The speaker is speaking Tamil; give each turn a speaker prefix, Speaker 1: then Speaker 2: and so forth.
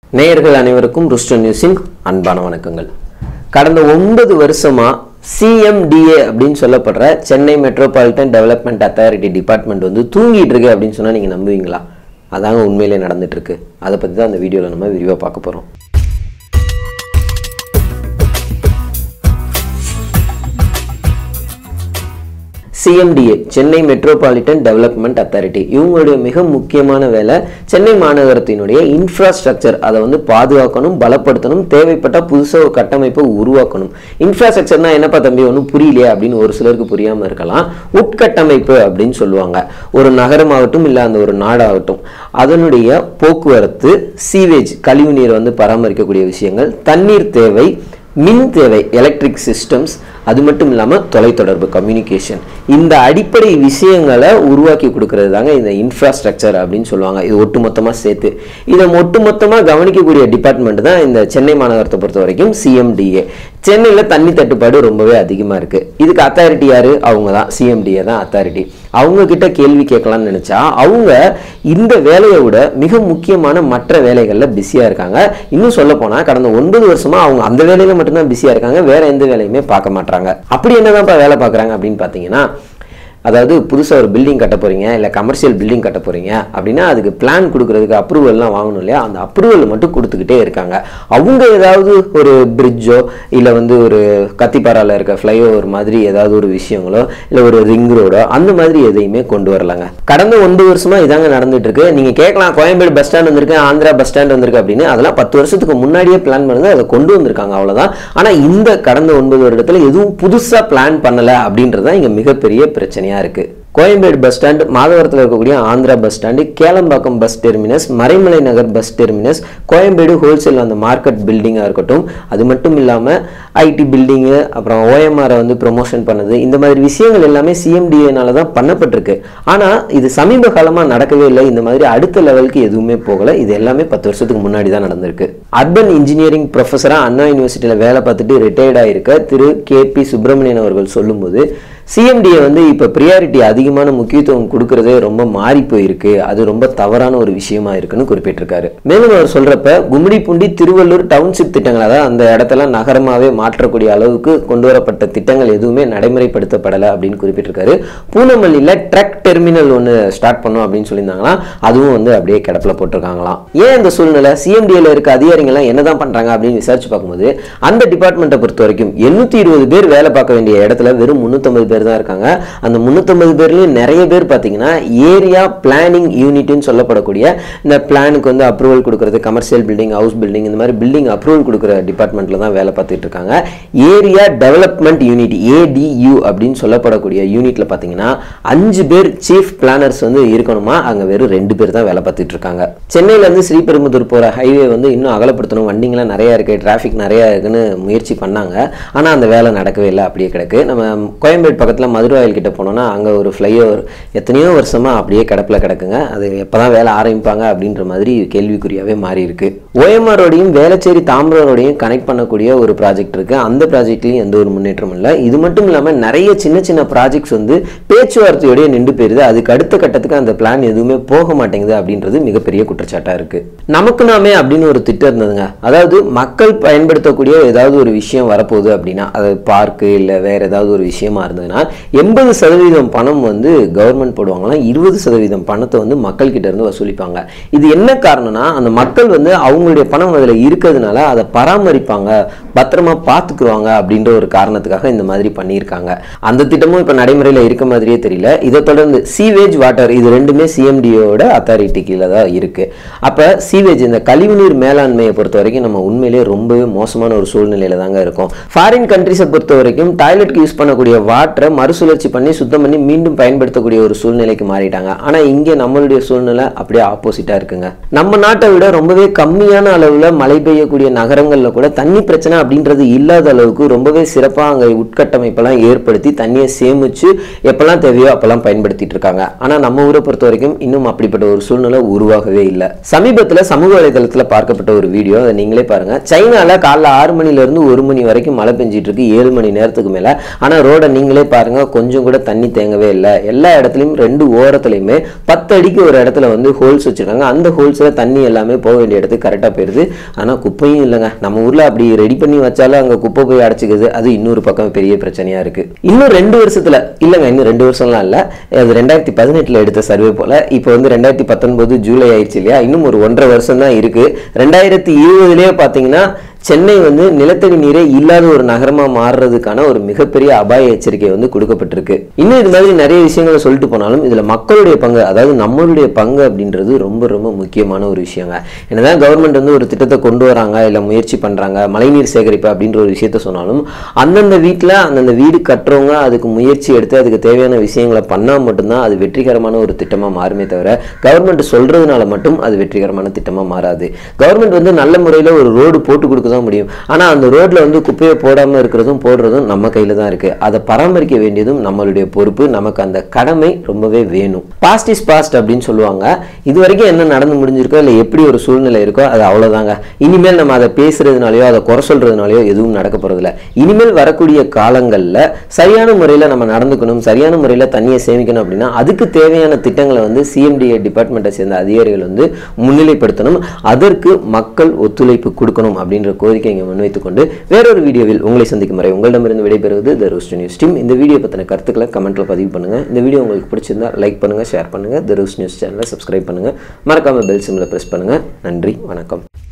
Speaker 1: நேயர்கள் அனைவருக்கும் ருஷ்டன் நியூஸின் அன்பான வணக்கங்கள் கடந்த ஒன்பது வருஷமா சிஎம்டிஏ அப்படின்னு சொல்லப்படுற Chennai metropolitan development authority department வந்து தூங்கிட்டு இருக்கு அப்படின்னு சொன்னா நீங்க நம்புவீங்களா அதாங்க உண்மையிலே நடந்துட்டு இருக்கு அதை பத்தி தான் அந்த வீடியோவில் நம்ம விரிவாக பார்க்க போறோம் CMDA Chennai metropolitan development authority இவங்களுடைய மிக முக்கியமான வேலை சென்னை மாநகரத்தினுடைய இன்ஃப்ராஸ்ட்ரக்சர் அதை வந்து பாதுகாக்கணும் பலப்படுத்தணும் தேவைப்பட்ட புதுசாக ஒரு கட்டமைப்பை உருவாக்கணும் இன்ஃப்ராஸ்ட்ரக்சர்னா என்னப்பா தம்பி ஒன்றும் புரியலையே அப்படின்னு ஒரு சிலருக்கு புரியாமல் இருக்கலாம் உட்கட்டமைப்பு அப்படின்னு சொல்லுவாங்க ஒரு நகரமாகட்டும் இல்லை அந்த ஒரு நாடாகட்டும் அதனுடைய போக்குவரத்து சீவேஜ் கழிவுநீர் வந்து பராமரிக்கக்கூடிய விஷயங்கள் தண்ணீர் தேவை மின் தேவை எலக்ட்ரிக் சிஸ்டம்ஸ் அது மட்டும் இல்லாமல் தொலைத்தொடர்பு கம்யூனிகேஷன் இந்த அடிப்படை விஷயங்களை உருவாக்கி கொடுக்கறது தாங்க இந்த இன்ஃப்ராஸ்ட்ரக்சர் அப்படின்னு சொல்லுவாங்க இது ஒட்டுமொத்தமாக சேர்த்து இதை ஒட்டுமொத்தமாக கவனிக்கக்கூடிய டிபார்ட்மெண்ட் தான் இந்த சென்னை மாநகரத்தை பொறுத்த வரைக்கும் சிஎம்டிஏ சென்னையில் தண்ணி தட்டுப்பாடு ரொம்பவே அதிகமாக இருக்குது இதுக்கு அத்தாரிட்டி யாரு அவங்க தான் சிஎம்டிஏ தான் அத்தாரிட்டி அவங்க கிட்ட கேள்வி கேட்கலாம்னு நினைச்சா அவங்க இந்த வேலையை விட மிக முக்கியமான மற்ற வேலைகளில் பிஸியாக இருக்காங்க இன்னும் சொல்ல போனால் கடந்த ஒன்பது வருஷமா அவங்க அந்த வேலையில மட்டும்தான் பிஸியாக இருக்காங்க வேற எந்த வேலையுமே பார்க்க மாட்டாங்க அப்படி என்னதான்ப்பா வேலை பார்க்குறாங்க அப்படின்னு பார்த்தீங்கன்னா அதாவது புதுசாக ஒரு பில்டிங் கட்ட போகிறீங்க இல்லை கமர்ஷியல் பில்டிங் கட்ட போகிறீங்க அப்படின்னா அதுக்கு பிளான் கொடுக்கறதுக்கு அப்ரூவல்லாம் வாங்கணும் இல்லையா அந்த அப்ரூவல் மட்டும் கொடுத்துக்கிட்டே இருக்காங்க அவங்க ஏதாவது ஒரு பிரிட்ஜோ இல்லை வந்து ஒரு கத்திப்பாராவில் இருக்க ஃப்ளைஓவர் மாதிரி ஏதாவது ஒரு விஷயங்களோ இல்லை ஒரு ரிங் ரோடோ அந்த மாதிரி எதையுமே கொண்டு வரலாங்க கடந்த ஒன்பது வருஷமா இதாங்க நடந்துட்டு இருக்கு நீங்கள் கேட்கலாம் கோயம்பேடு பஸ் ஸ்டாண்ட் வந்திருக்கு ஆந்திரா பஸ் ஸ்டாண்ட் வந்திருக்கு அப்படின்னு அதெல்லாம் பத்து வருஷத்துக்கு முன்னாடியே பிளான் பண்ணது அதை கொண்டு வந்திருக்காங்க அவ்வளோதான் ஆனால் இந்த கடந்த ஒன்பது வருடத்தில் எதுவும் புதுசாக பிளான் பண்ணலை அப்படின்றது தான் இங்கே மிகப்பெரிய பிரச்சனையாக இருக்கு கோயம்பேடு பஸ் ஸ்டாண்ட் மாதவரத்தில் இருக்கக்கூடிய Andhra bus stand Kelambakkam bus terminus Maraimalai Nagar bus terminus Koyambedu wholesale அந்த மார்க்கெட் பில்டிங்காக இருக்கட்டும் அது மட்டும் இல்லாமல் ஐடி பில்டிங்கு அப்புறம் ஓஎம்ஆரை வந்து ப்ரொமோஷன் பண்ணது இந்த மாதிரி விஷயங்கள் எல்லாமே சிஎம்டிஏனால தான் பண்ணப்பட்டிருக்கு ஆனால் இது சமீப காலமாக நடக்கவே இல்லை இந்த மாதிரி அடுத்த லெவலுக்கு எதுவுமே போகலை இது எல்லாமே பத்து வருஷத்துக்கு முன்னாடி தான் நடந்திருக்கு அர்பன் இன்ஜினியரிங் ப்ரொஃபஸராக அண்ணா யூனிவர்சிட்டியில் வேலை பார்த்துட்டு ரிட்டையர்ட் ஆயிருக்க திரு கே பி சுப்பிரமணியன் அவர்கள் சொல்லும்போது சிஎம்டிஏ வந்து இப்போ ப்ரியாரிட்டி அதிகமான முக்கியத்துவம் கொடுக்கறதே ரொம்ப மாறி போயிருக்கு அது ரொம்ப தவறான ஒரு விஷயமா இருக்குன்னு குறிப்பிட்டிருக்காரு மேலும் அவர் சொல்றப்ப கும்மிடிப்பூண்டி திருவள்ளூர் டவுன்ஷிப் திட்டங்கள் அதாவது அந்த இடத்தெல்லாம் நகரமாவே மாற்றக்கூடிய அளவுக்கு கொண்டு வரப்பட்ட திட்டங்கள் எதுவுமே நடைமுறைப்படுத்தப்படலை அப்படின்னு குறிப்பிட்டிருக்காரு பூனமல்லியில் ட்ரக் டெர்மினல் ஒன்று ஸ்டார்ட் பண்ணும் அப்படின்னு சொல்லியிருந்தாங்களாம் அதுவும் வந்து அப்படியே கிடப்பில் போட்டிருக்காங்களாம் ஏன் இந்த சூழ்நிலை சிஎம்டிஏல இருக்க அதிகாரிகள்லாம் என்னதான் பண்றாங்க அப்படின்னு விசாரிச்சு பார்க்கும்போது அந்த டிபார்ட்மெண்ட்டை பொறுத்த வரைக்கும் எண்ணூத்தி இருபது பேர் வேலை பார்க்க வேண்டிய இடத்துல வெறும் முன்னூத்தம்பது பேர் தான் இருக்காங்க அந்த முன்னூத்தம்பது பேர்லயும் நிறைய பேர் பார்த்தீங்கன்னா ஏரியா பிளானிங் யூனிட்னு சொல்லப்படக்கூடிய இந்த பிளானுக்கு வந்து அப்ரூவல் கொடுக்கறது கமர்ஷியல் பில்டிங் ஹவுஸ் பில்டிங் இந்த மாதிரி பில்டிங் அப்ரூவல் கொடுக்குற டிபார்ட்மெண்ட்ல தான் வேலை பார்த்துட்டு இருக்காங்க ஏரியா டெவலப்மெண்ட் யூனிட் ஏடியு அப்படின்னு சொல்லப்படக்கூடிய யூனிட்ல பார்த்தீங்கன்னா அஞ்சு பேர் சீஃப் பிளானர்ஸ் வந்து இருக்கணுமா அங்க வெறும் ரெண்டு பேர் தான் வேலை பார்த்துட்டு இருக்காங்க சென்னையில இருந்து ஸ்ரீபெரும்புதூர் போற ஹைவே வந்து இன்னும் அகலப்படுத்தணும் வண்டிங்கெல்லாம் நிறைய இருக்கு டிராஃபிக் நிறைய இருக்குன்னு முயற்சி பண்ணாங்க ஆனா அந்த வேலை நடக்கவே இல்லை அப்படியே கிடக்கு நம்ம கோயம்பேடு பக்கத்துல மதுரவாயில் கிட்ட போனோம்னா அங்க ஒரு ஃப்ளைஓவர் எத்தனையோ வருஷமா அப்படியே கிடப்பில் கிடக்குங்க அது எப்பதான் வேலை ஆரம்பிப்பாங்க அப்படின்ற மாதிரி கேள்விக்குறியாவே மாறி இருக்கு ஓஎம்ஆரோடையும் வேளச்சேரி தாம்பரோடையும் கனெக்ட் பண்ணக்கூடிய ஒரு ப்ராஜெக்ட் இருக்கு அந்த ப்ராஜெக்ட்லையும் எந்த ஒரு முன்னேற்றமும் இல்லை இது மட்டும் இல்லாம நிறைய சின்ன சின்ன ப்ராஜெக்ட்ஸ் வந்து பேச்சுவார்த்தையோடய நின்று போயிருது அதுக்கு அடுத்த கட்டத்துக்கு அந்த பிளான் எதுவுமே போக மாட்டேங்குது அப்படின்றது மிகப்பெரிய குற்றச்சாட்டா இருக்கு நமக்கு நாமே அப்படின்னு ஒரு திட்டம் இருந்ததுங்க அதாவது மக்கள் பயன்படுத்தக்கூடிய ஏதாவது ஒரு விஷயம் வரப்போகுது அப்படின்னா அது பார்க்கு இல்லை வேற ஏதாவது ஒரு விஷயமா இருந்ததுன்னா எண்பது சதவீதம் பணம் வந்து கவர்மெண்ட் போடுவாங்களாம் இருபது சதவீதம் பணத்தை வந்து மக்கள் கிட்ட இருந்து வசூலிப்பாங்க இது என்ன காரணம்னா அந்த மக்கள் வந்து அவங்களுடைய பணம் அதில் இருக்கிறதுனால அதை பராமரிப்பாங்க பத்திரமா பார்த்துக்குருவாங்க அப்படின்ற ஒரு காரணத்துக்காக இந்த மாதிரி பண்ணியிருக்காங்க அந்த திட்டமும் இப்போ நடைமுறையில் இருக்க மாதிரியே தெரியல இதை தொடர்ந்து சீவேஜ் வாட்டர் இது ரெண்டுமே சிஎம்டியோட அத்தாரிட்டி கீழே தான் இருக்கு அப்போ சீவேஜ் இந்த கழிவுநீர் மேலாண்மையை பொறுத்த வரைக்கும் நம்ம உண்மையிலேயே ரொம்பவே மோசமான ஒரு சூழ்நிலையில தாங்க இருக்கும் ஃபாரின் கண்ட்ரிஸை பொறுத்த வரைக்கும் டாய்லெட்க்கு யூஸ் பண்ணக்கூடிய வாட்டரை மறுசுழற்சி பண்ணி சுத்தம் பண்ணி மீண்டும் பயன்படுத்தக்கூடிய ஒரு சூழ்நிலைக்கு மாறிட்டாங்க ஆனால் இங்கே நம்மளுடைய சூழ்நிலை அப்படியே ஆப்போசிட்டாக இருக்குங்க நம்ம நாட்டை விட ரொம்பவே கம்மியான அளவில் மழை பெய்யக்கூடிய நகரங்களில் கூட தண்ணி பிரச்சனை அப்படின்றது இல்லாத அளவுக்கு ரொம்பவே சிறப்பாக அங்கே உட்கட்டமைப்பெல்லாம் ஏற்படுத்தி தண்ணியை சேமிச்சு எப்பெல்லாம் தேவையோ அப்பெல்லாம் பயன்படுத்திட்டு இருக்காங்க ஆனால் நம்ம ஊரை பொறுத்த வரைக்கும் இன்னும் அப்படிப்பட்ட ஒரு சூழ்நிலை உருவாகவே இல்லை சமீபத்தில் சமூக வலைதளத்தில் பார்க்கப்பட்ட ஒரு வீடியோ அதை நீங்களே பாருங்க சைனால காலைல ஆறு மணில இருந்து ஒரு மணி வரைக்கும் மழை பெஞ்சிட்டு இருக்கு ஏழு மணி நேரத்துக்கு மேல ஆனா ரோட நீங்களே பாருங்க கொஞ்சம் கூட தண்ணி தேங்கவே இல்லை எல்லா இடத்துலயும் ரெண்டு ஓரத்துலயுமே பத்து அடிக்கு ஒரு இடத்துல வந்து ஹோல்ஸ் வச்சிருக்காங்க அந்த ஹோல்ஸ்ல தண்ணி எல்லாமே போக வேண்டிய இடத்துக்கு கரெக்டா போயிருது ஆனா குப்பையும் இல்லைங்க நம்ம ஊர்ல அப்படி ரெடி பண்ணி வச்சாலும் அங்க குப்பை போய் அடைச்சிக்குது அது இன்னொரு பக்கம் பெரிய பிரச்சனையா இருக்கு இன்னும் ரெண்டு வருஷத்துல இல்லைங்க இன்னும் ரெண்டு வருஷம்லாம் இல்ல அது ரெண்டாயிரத்தி பதினெட்டுல எடுத்த சர்வே போல இப்போ வந்து ரெண்டாயிரத்தி பத்தொன்பது ஜூலை ஆயிடுச்சு இல்லையா இன்னும் ஒரு ஒன்றரை வருஷம் தான் இருக்கு ரெண்டாயிரத்தி இருபதுலயே பாத்தீங்கன்னா சென்னை வந்து நிலத்தடி நீரே இல்லாத ஒரு நகரமா மாறுறதுக்கான ஒரு மிகப்பெரிய அபாய எச்சரிக்கை வந்து கொடுக்கப்பட்டிருக்கு இன்னும் இது மாதிரி நிறைய விஷயங்களை சொல்லிட்டு போனாலும் இதுல மக்களுடைய பங்கு அதாவது நம்மளுடைய பங்கு அப்படின்றது ரொம்ப ரொம்ப முக்கியமான ஒரு விஷயங்க என்னதான் கவர்மெண்ட் வந்து ஒரு திட்டத்தை கொண்டு வராங்க இல்ல முயற்சி பண்றாங்க மழைநீர் சேகரிப்பு அப்படின்ற ஒரு விஷயத்த சொன்னாலும் அந்தந்த வீட்டில் அந்தந்த வீடு கட்டுறவங்க அதுக்கு முயற்சி எடுத்து அதுக்கு தேவையான விஷயங்களை பண்ணால் மட்டும்தான் அது வெற்றிகரமான ஒரு திட்டமாக மாறுமே தவிர கவர்மெண்ட் சொல்றதுனால மட்டும் அது வெற்றிகரமான திட்டமாக மாறாது கவர்மெண்ட் வந்து நல்ல முறையில் ஒரு ரோடு போட்டு கொடுக்க தான் முடியும் ஆனால் அந்த ரோட்டில் வந்து குப்பையை போடாமல் இருக்கிறதும் போடுறதும் நம்ம கையில் தான் இருக்கு அதை பராமரிக்க வேண்டியதும் நம்மளுடைய பொறுப்பு நமக்கு அந்த கடமை ரொம்பவே வேணும் பாஸ்ட் இஸ் பாஸ்ட் அப்படின்னு சொல்லுவாங்க இது வரைக்கும் என்ன நடந்து முடிஞ்சிருக்கோ இல்லை எப்படி ஒரு சூழ்நிலை இருக்கோ அது அவ்வளோதாங்க இனிமேல் நம்ம அதை பேசுறதுனாலயோ அதை குறை சொல்றதுனாலயோ எதுவும் நடக்க போறதில்ல இனிமேல் வரக்கூடிய காலங்களில் சரியான முறையில் நம்ம நடந்துக்கணும் சரியான முறையில் தண்ணியை சேமிக்கணும் அப்படின்னா அதுக்கு தேவையான திட்டங்களை வந்து சிஎம்டிஏ டிபார்ட்மெண்ட்டை சேர்ந்த அதிகாரிகள் வந்து முன்னிலைப்படுத்தணும் அதற்கு மக்கள் ஒத்துழைப்பு கொடுக்கணும் அப்படின்ற கோரிக்கை இங்கே முன்வைத்துக் கொண்டு வேறொரு வீடியோவில் உங்களை சந்திக்கும் வரை உங்களிடமிருந்து விடைபெறுவது த ரோஸ்ட் நியூஸ் டீம் இந்த வீடியோ பற்றின கருத்துக்களை கமெண்ட்ல பதிவு பண்ணுங்க இந்த வீடியோ உங்களுக்கு பிடிச்சிருந்தா லைக் பண்ணுங்க ஷேர் பண்ணுங்க த ரோஸ்ட் நியூஸ் சேனலை சப்ஸ்கிரைப் பண்ணுங்க மறக்காம பெல் சிம்ல பிரஸ் பண்ணுங்க நன்றி வணக்கம்